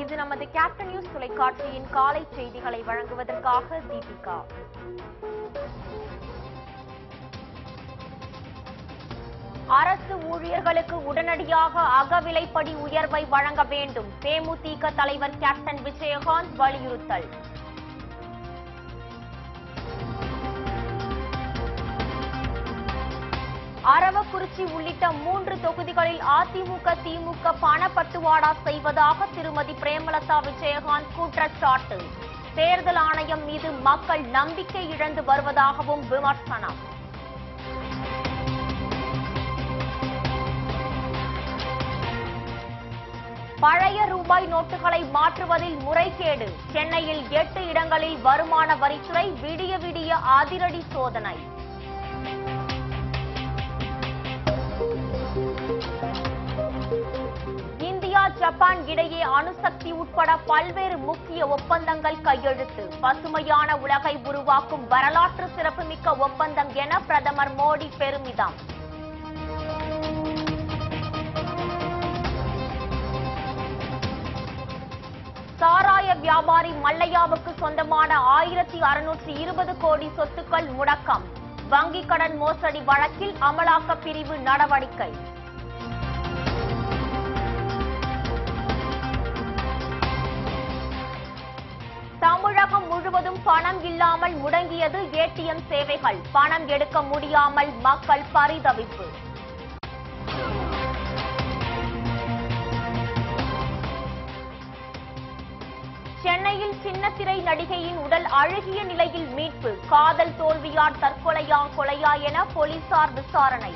இது நமது captain news தொலைக்காட்சியின் காலை செய்திகளை வழங்குவதற்காக தீபிகா அரசு ஊழியர்களுக்கு உடனடியாக அகவிலைப்படி உயர்வை வழங்க வேண்டும் தேமுதிக தலைவர் கேப்டன் விஜயகாந்த் வலியுறுத்தல் அரவக்குறிச்சி உள்ளிட்ட மூன்று தொகுதிகளில் அதிமுக திமுக பணப்பட்டுவாடா செய்வதாக திருமதி பிரேமலதா விஜயகாந்த் குற்றச்சாட்டு தேர்தல் ஆணையம் மீது மக்கள் நம்பிக்கை இழந்து வருவதாகவும் விமர்சனம் பழைய ரூபாய் நோட்டுகளை மாற்றுவதில் முறைகேடு சென்னையில் எட்டு இடங்களில் வருமான வரித்துறை விடிய விடிய அதிரடி சோதனை இந்தியா ஜப்பான் இடையே அணுசக்தி உட்பட பல்வேறு முக்கிய ஒப்பந்தங்கள் கையெழுத்து பசுமையான உலகை உருவாக்கும் வரலாற்று சிறப்புமிக்க ஒப்பந்தம் என பிரதமர் மோடி பெருமிதம் சாராய வியாபாரி மல்லையாவுக்கு சொந்தமான ஆயிரத்தி அறுநூற்றி இருபது கோடி சொத்துக்கள் முடக்கம் வங்கிக் கடன் மோசடி வழக்கில் அமலாக்க பிரிவு நடவடிக்கை தமிழகம் முழுவதும் பணம் இல்லாமல் முடங்கியது ஏடிஎம் சேவைகள் பணம் எடுக்க முடியாமல் மக்கள் பரிதவிப்பு சென்னையில் சின்னத்திரை நடிகையின் உடல் அழுகிய நிலையில் மீட்பு காதல் தோல்வியால் தற்கொலையா கொலையா என போலீசார் விசாரணை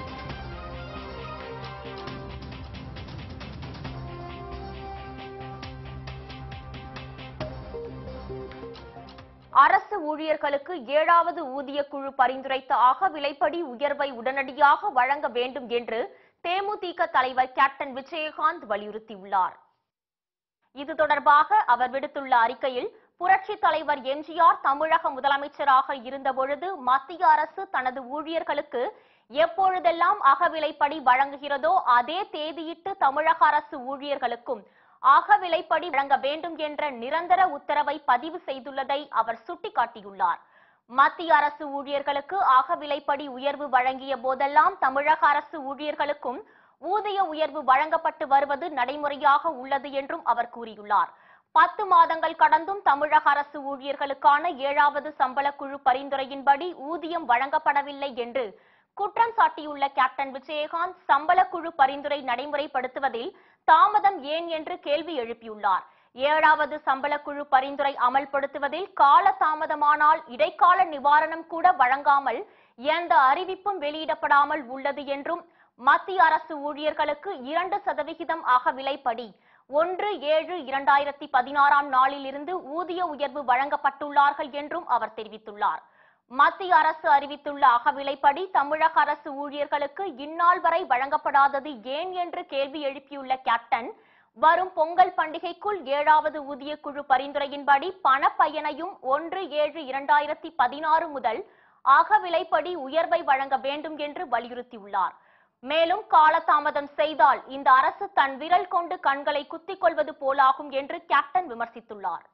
அரசு ஊழியர்களுக்கு ஏழாவது ஊதிய குழு பரிந்துரைத்த அகவிலைப்படி உயர்வை உடனடியாக வழங்க வேண்டும் என்று தேமுதிக தலைவர் கேப்டன் விஜயகாந்த் வலியுறுத்தியுள்ளார் இது தொடர்பாக அவர் விடுத்துள்ள அறிக்கையில் புரட்சி தலைவர் எம்ஜிஆர் தமிழக முதலமைச்சராக இருந்தபொழுது மத்திய அரசு தனது ஊழியர்களுக்கு எப்பொழுதெல்லாம் அகவிலைப்படி வழங்குகிறதோ அதே தேதியிட்டு தமிழக அரசு ஊழியர்களுக்கும் அகவிலைப்படி வழங்க வேண்டும் என்ற நிரந்தர உத்தரவை பதிவு செய்துள்ளதை அவர் சுட்டிக்காட்டியுள்ளார் மத்திய அரசு ஊழியர்களுக்கு அகவிலைப்படி உயர்வு வழங்கிய போதெல்லாம் தமிழக அரசு ஊழியர்களுக்கும் ஊதிய உயர்வு வழங்கப்பட்டு வருவது நடைமுறையாக உள்ளது என்றும் அவர் கூறியுள்ளார் பத்து மாதங்கள் கடந்தும் தமிழக அரசு ஊழியர்களுக்கான ஏழாவது சம்பள குழு பரிந்துரையின்படி ஊதியம் வழங்கப்படவில்லை என்று குற்றம் சாட்டியுள்ள கேப்டன் விஜயகாந்த் சம்பள குழு பரிந்துரை நடைமுறைப்படுத்துவதில் தாமதம் ஏன் என்று கேள்வி எழுப்பியுள்ளார் ஏழாவது சம்பள குழு பரிந்துரை அமல்படுத்துவதில் கால தாமதமானால் இடைக்கால நிவாரணம் கூட வழங்காமல் எந்த அறிவிப்பும் வெளியிடப்படாமல் உள்ளது என்றும் மத்திய அரசு ஊழியர்களுக்கு இரண்டு சதவிகிதம் அகவிலைப்படி ஒன்று ஏழு இரண்டாயிரத்தி பதினாறாம் நாளில் இருந்து ஊதிய உயர்வு வழங்கப்பட்டுள்ளார்கள் என்றும் அவர் தெரிவித்துள்ளார் மத்திய அரசு அறிவித்துள்ள அகவிலைப்படி தமிழக அரசு ஊழியர்களுக்கு இந்நாள் வரை வழங்கப்படாதது ஏன் என்று கேள்வி எழுப்பியுள்ள கேப்டன் வரும் பொங்கல் பண்டிகைக்குள் ஏழாவது ஊதிய குழு பரிந்துரையின்படி பணப்பயனையும் ஒன்று ஏழு இரண்டாயிரத்தி பதினாறு முதல் அகவிலைப்படி உயர்வை வழங்க வேண்டும் என்று வலியுறுத்தியுள்ளார் மேலும் காலதாமதம் செய்தால் இந்த அரசு தன் விரல் கொண்டு கண்களை குத்திக் கொள்வது போலாகும் என்று கேப்டன் விமர்சித்துள்ளார்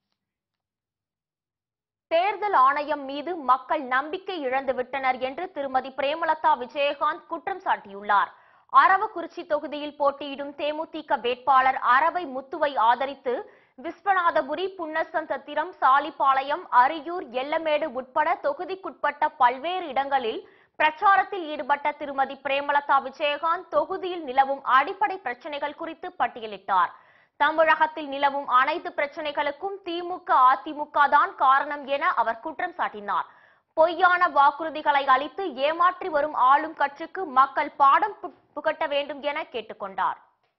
தேர்தல் ஆணையம் மீது மக்கள் நம்பிக்கை இழந்து விட்டனர் என்று திருமதி பிரேமலதா விஜயகாந்த் குற்றம் சாட்டியுள்ளார் அரவக்குறிச்சி தொகுதியில் போட்டியிடும் தேமுதிக வேட்பாளர் அரவை முத்துவை ஆதரித்து விஸ்வநாதபுரி புன்னசந்தத்திரம் சாலிப்பாளையம் அரியூர் எல்லமேடு உட்பட தொகுதிக்குட்பட்ட பல்வேறு இடங்களில் பிரச்சாரத்தில் ஈடுபட்ட திருமதி பிரேமலதா விஜயகாந்த் தொகுதியில் நிலவும் அடிப்படை பிரச்சனைகள் குறித்து பட்டியலிட்டார் தமிழகத்தில் நிலவும் அனைத்து பிரச்சனைகளுக்கும் திமுக அதிமுக தான் காரணம் என அவர் குற்றம் சாட்டினார் பொய்யான வாக்குறுதிகளை அளித்து ஏமாற்றி வரும் ஆளும் கட்சிக்கு மக்கள் பாடம் பு- புகட்ட வேண்டும் என கேட்டுக்கொண்டார்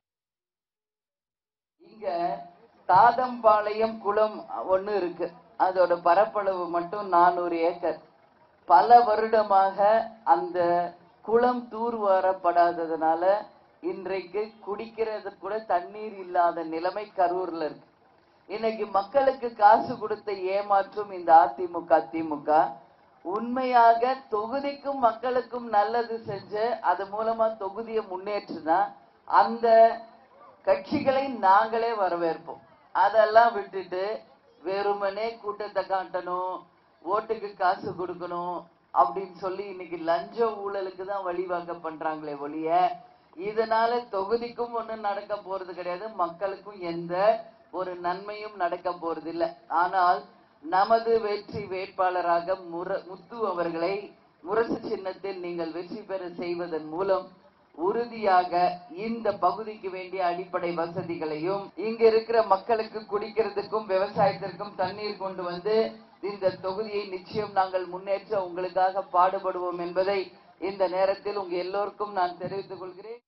இங்க தாதம்பாளையம் குளம் ஒண்ணு இருக்கு அதோட பரப்பளவு மட்டும் நானூறு ஏக்கர் பல வருடமாக அந்த குளம் தூர்வாரப்படாததுனால இன்றைக்கு குடிக்கிறது கூட தண்ணீர் இல்லாத நிலைமை கரூர்ல இருக்கு இன்னைக்கு மக்களுக்கு காசு கொடுத்த ஏமாற்றும் இந்த அதிமுக திமுக உண்மையாக தொகுதிக்கும் மக்களுக்கும் நல்லது செஞ்சு அது மூலமா தொகுதியை முன்னேற்றினா அந்த கட்சிகளை நாங்களே வரவேற்போம் அதெல்லாம் விட்டுட்டு வெறுமனே கூட்டத்தை காட்டணும் ஓட்டுக்கு காசு கொடுக்கணும் அப்படின்னு சொல்லி இன்னைக்கு லஞ்ச ஊழலுக்கு தான் வழிவகை பண்றாங்களே ஒழிய இதனால தொகுதிக்கும் ஒண்ணும் நடக்க போறது கிடையாது மக்களுக்கும் எந்த ஒரு நன்மையும் நடக்க போறது இல்ல ஆனால் நமது வெற்றி வேட்பாளராக முர முத்து அவர்களை முரசு சின்னத்தில் நீங்கள் வெற்றி பெற செய்வதன் மூலம் உறுதியாக இந்த பகுதிக்கு வேண்டிய அடிப்படை வசதிகளையும் இங்க இருக்கிற மக்களுக்கு குடிக்கிறதுக்கும் விவசாயத்திற்கும் தண்ணீர் கொண்டு வந்து இந்த தொகுதியை நிச்சயம் நாங்கள் முன்னேற்ற உங்களுக்காக பாடுபடுவோம் என்பதை இந்த நேரத்தில் உங்க எல்லோருக்கும் நான் தெரிவித்துக் கொள்கிறேன்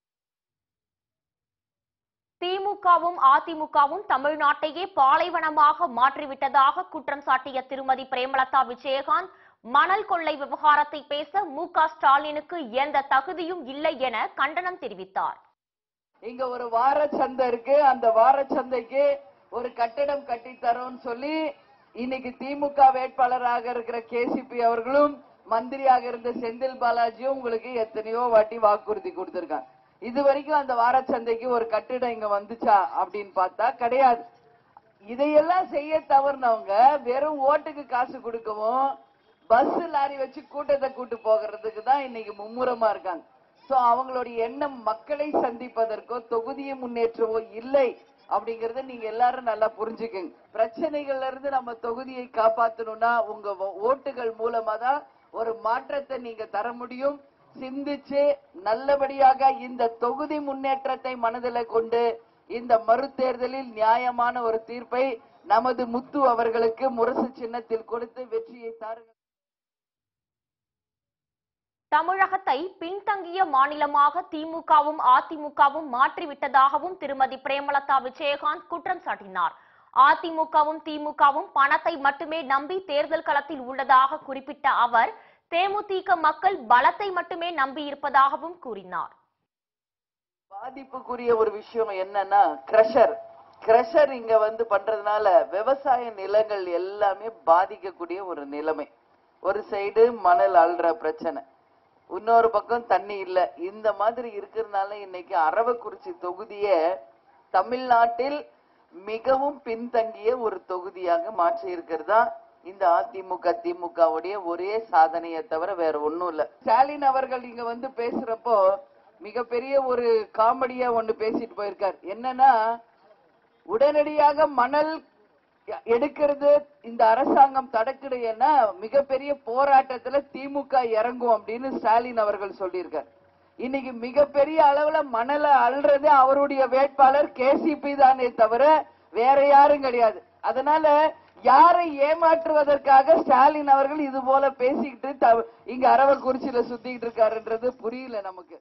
திமுகவும் அதிமுகவும் தமிழ்நாட்டையே பாலைவனமாக மாற்றிவிட்டதாக குற்றம் சாட்டிய திருமதி பிரேமலதா விஜயகாந்த் மணல் கொள்ளை விவகாரத்தை பேச மு க ஸ்டாலினுக்கு எந்த தகுதியும் இல்லை என கண்டனம் தெரிவித்தார் இங்க ஒரு வார சந்தை இருக்கு அந்த வார சந்தைக்கு ஒரு கட்டிடம் கட்டி தரோம்னு சொல்லி இன்னைக்கு திமுக வேட்பாளராக இருக்கிற கேசிபி அவர்களும் மந்திரியாக இருந்த செந்தில் பாலாஜியும் உங்களுக்கு எத்தனையோ வாட்டி வாக்குறுதி கொடுத்திருக்காங்க இது வரைக்கும் அந்த வார சந்தைக்கு ஒரு கட்டிடம் இங்க வந்துச்சா அப்படின்னு பார்த்தா கிடையாது இதையெல்லாம் செய்ய தவறுனவங்க வெறும் ஓட்டுக்கு காசு கொடுக்கவும் பஸ் லாரி வச்சு கூட்டத்தை கூட்டு போகிறதுக்கு தான் இன்னைக்கு மும்முரமா இருக்காங்க சோ அவங்களுடைய எண்ணம் மக்களை சந்திப்பதற்கோ தொகுதியை முன்னேற்றவோ இல்லை அப்படிங்கறத நீங்க எல்லாரும் நல்லா புரிஞ்சுக்கங்க பிரச்சனைகள்ல இருந்து நம்ம தொகுதியை காப்பாத்தணும்னா உங்க ஓ- ஓட்டுகள் மூலமா தான் ஒரு மாற்றத்தை நீங்க தர முடியும் சிந்திச்சு நல்லபடியாக இந்த தொகுதி முன்னேற்றத்தை மனதில் கொண்டு இந்த மறுதேர்தலில் நியாயமான ஒரு தீர்ப்பை நமது முத்து அவர்களுக்கு முரசு சின்னத்தில் கொடுத்து வெற்றியை தாருங்கள் தமிழகத்தை பின்தங்கிய மாநிலமாக திமுகவும் அதிமுகவும் மாற்றிவிட்டதாகவும் திருமதி பிரேமலதா விஜயகாந்த் குற்றம் சாட்டினார் அதிமுகவும் திமுகவும் பணத்தை மட்டுமே நம்பி தேர்தல் களத்தில் உள்ளதாக குறிப்பிட்ட அவர் தேமுதிக மக்கள் பலத்தை மட்டுமே நம்பி இருப்பதாகவும் கூறினார் பாதிப்புக்குரிய ஒரு விஷயம் என்னன்னா கிரஷர் கிரஷர் இங்க வந்து பண்றதுனால விவசாய நிலங்கள் எல்லாமே பாதிக்கக்கூடிய ஒரு நிலைமை ஒரு சைடு மணல் அள்ளுற பிரச்சனை இன்னொரு பக்கம் தண்ணி இல்ல இந்த மாதிரி இருக்கிறதுனால இன்னைக்கு அரவக்குறிச்சி தொகுதிய தமிழ்நாட்டில் மிகவும் பின்தங்கிய ஒரு தொகுதியாக மாற்றி இருக்கிறதா இந்த அதிமுக திமுகவுடைய ஒரே சாதனையை தவிர வேற ஒண்ணும் இல்ல ஸ்டாலின் அவர்கள் இங்க வந்து பேசுறப்போ மிகப்பெரிய ஒரு காமெடியா ஒண்ணு பேசிட்டு போயிருக்கார் என்னன்னா உடனடியாக மணல் எடுக்கிறது இந்த அரசாங்கம் தடுக்கலைன்னா மிகப்பெரிய போராட்டத்துல திமுக இறங்கும் அப்படின்னு ஸ்டாலின் அவர்கள் சொல்லியிருக்கார் இன்னைக்கு மிகப்பெரிய அளவுல மணலை அள்ளுறது அவருடைய வேட்பாளர் கேசிபி தானே தவிர வேற யாரும் கிடையாது அதனால யாரை ஏமாற்றுவதற்காக ஸ்டாலின் அவர்கள் இது போல பேசிக்கிட்டு த- இங்க அரவக்குறிச்சியில சுத்திக்கிட்டு இருக்காருன்றது புரியல நமக்கு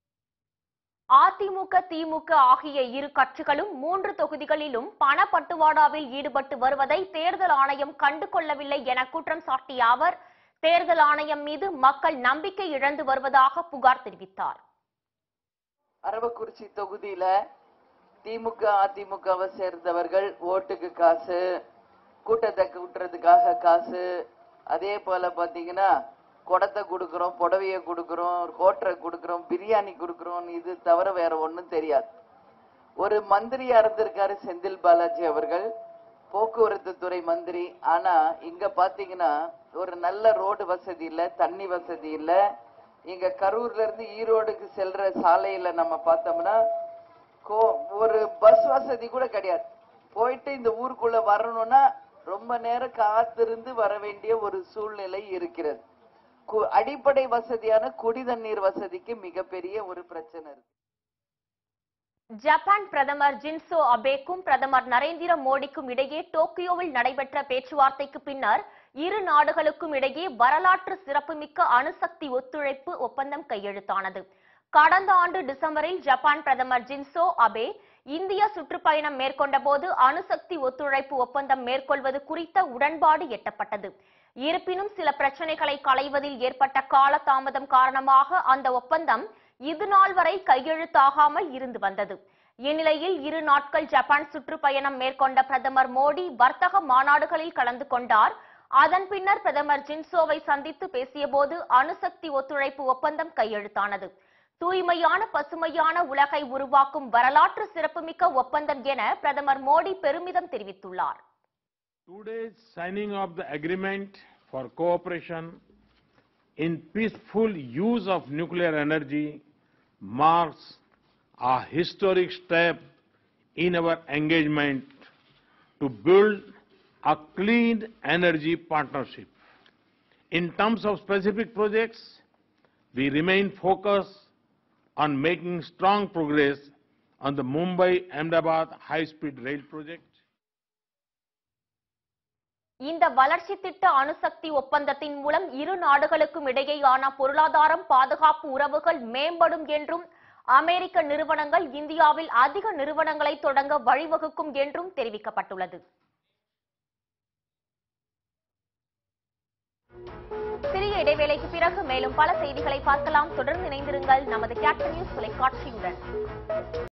அதிமுக திமுக ஆகிய இரு கட்சிகளும் மூன்று தொகுதிகளிலும் பணப்பட்டுவாடாவில் ஈடுபட்டு வருவதை தேர்தல் ஆணையம் கண்டு கொள்ளவில்லை என குற்றம் சாட்டிய அவர் தேர்தல் ஆணையம் மீது மக்கள் நம்பிக்கை இழந்து வருவதாக புகார் தெரிவித்தார் அரவக்குறிச்சி தொகுதியில திமுக அதிமுகவை சேர்ந்தவர்கள் ஓட்டுக்கு காசு கூட்டத்தை கூட்டுறதுக்காக காசு அதே போல பாத்தீங்கன்னா குடத்தை கொடுக்கறோம் புடவைய கொடுக்கறோம் ஹோட்டலை கொடுக்கறோம் பிரியாணி கொடுக்கறோம் இது தவிர வேற ஒண்ணும் தெரியாது ஒரு மந்திரியா இருந்திருக்காரு செந்தில் பாலாஜி அவர்கள் போக்குவரத்து துறை மந்திரி ஆனா இங்க பாத்தீங்கன்னா ஒரு நல்ல ரோடு வசதி இல்ல தண்ணி வசதி இல்ல இங்க கரூர்ல இருந்து ஈரோடுக்கு செல்ற சாலையில நம்ம பார்த்தோம்னா கோ- ஒரு பஸ் வசதி கூட கிடையாது போயிட்டு இந்த ஊருக்குள்ள வரணும்னா ரொம்ப நேரம் காத்திருந்து வர வேண்டிய ஒரு சூழ்நிலை இருக்கிறது கு- அடிப்படை வசதியான குடி தண்ணீர் வசதிக்கு மிகப்பெரிய ஒரு பிரச்சனை இருக்கு ஜப்பான் பிரதமர் ஜின்சோ அபேக்கும் பிரதமர் நரேந்திர மோடிக்கும் இடையே டோக்கியோவில் நடைபெற்ற பேச்சுவார்த்தைக்கு பின்னர் இரு நாடுகளுக்கும் இடையே வரலாற்று சிறப்புமிக்க அணுசக்தி ஒத்துழைப்பு ஒப்பந்தம் கையெழுத்தானது கடந்த ஆண்டு டிசம்பரில் ஜப்பான் பிரதமர் ஜின்சோ அபே இந்திய சுற்றுப்பயணம் மேற்கொண்ட போது அணுசக்தி ஒத்துழைப்பு ஒப்பந்தம் மேற்கொள்வது குறித்த உடன்பாடு எட்டப்பட்டது இருப்பினும் சில பிரச்சனைகளை களைவதில் ஏற்பட்ட காலதாமதம் காரணமாக அந்த ஒப்பந்தம் இது நாள் வரை கையெழுத்தாகாமல் இருந்து வந்தது இந்நிலையில் இரு நாட்கள் ஜப்பான் சுற்றுப்பயணம் மேற்கொண்ட பிரதமர் மோடி வர்த்தக மாநாடுகளில் கலந்து கொண்டார் அதன் பின்னர் பிரதமர் ஜின்சோவை சந்தித்து பேசியபோது அணுசக்தி ஒத்துழைப்பு ஒப்பந்தம் கையெழுத்தானது தூய்மையான பசுமையான உலகை உருவாக்கும் வரலாற்று சிறப்புமிக்க ஒப்பந்தம் என பிரதமர் மோடி பெருமிதம் தெரிவித்துள்ளார் Today's signing of the agreement for cooperation in peaceful use of nuclear energy marks a historic step in our engagement to build a clean energy partnership. In terms of specific projects, we remain focused on making strong progress on the Mumbai-Ahmedabad high-speed rail project. இந்த வளர்ச்சி திட்ட அணுசக்தி ஒப்பந்தத்தின் மூலம் இரு நாடுகளுக்கும் இடையேயான பொருளாதாரம் பாதுகாப்பு உறவுகள் மேம்படும் என்றும் அமெரிக்க நிறுவனங்கள் இந்தியாவில் அதிக நிறுவனங்களை தொடங்க வழிவகுக்கும் என்றும் தெரிவிக்கப்பட்டுள்ளது சிறிய இடைவேளைக்கு பிறகு மேலும் பல செய்திகளை பார்க்கலாம் தொடர்ந்து இணைந்திருங்கள் நமது கேப்டன் நியூஸ் தொலைக்காட்சியுடன்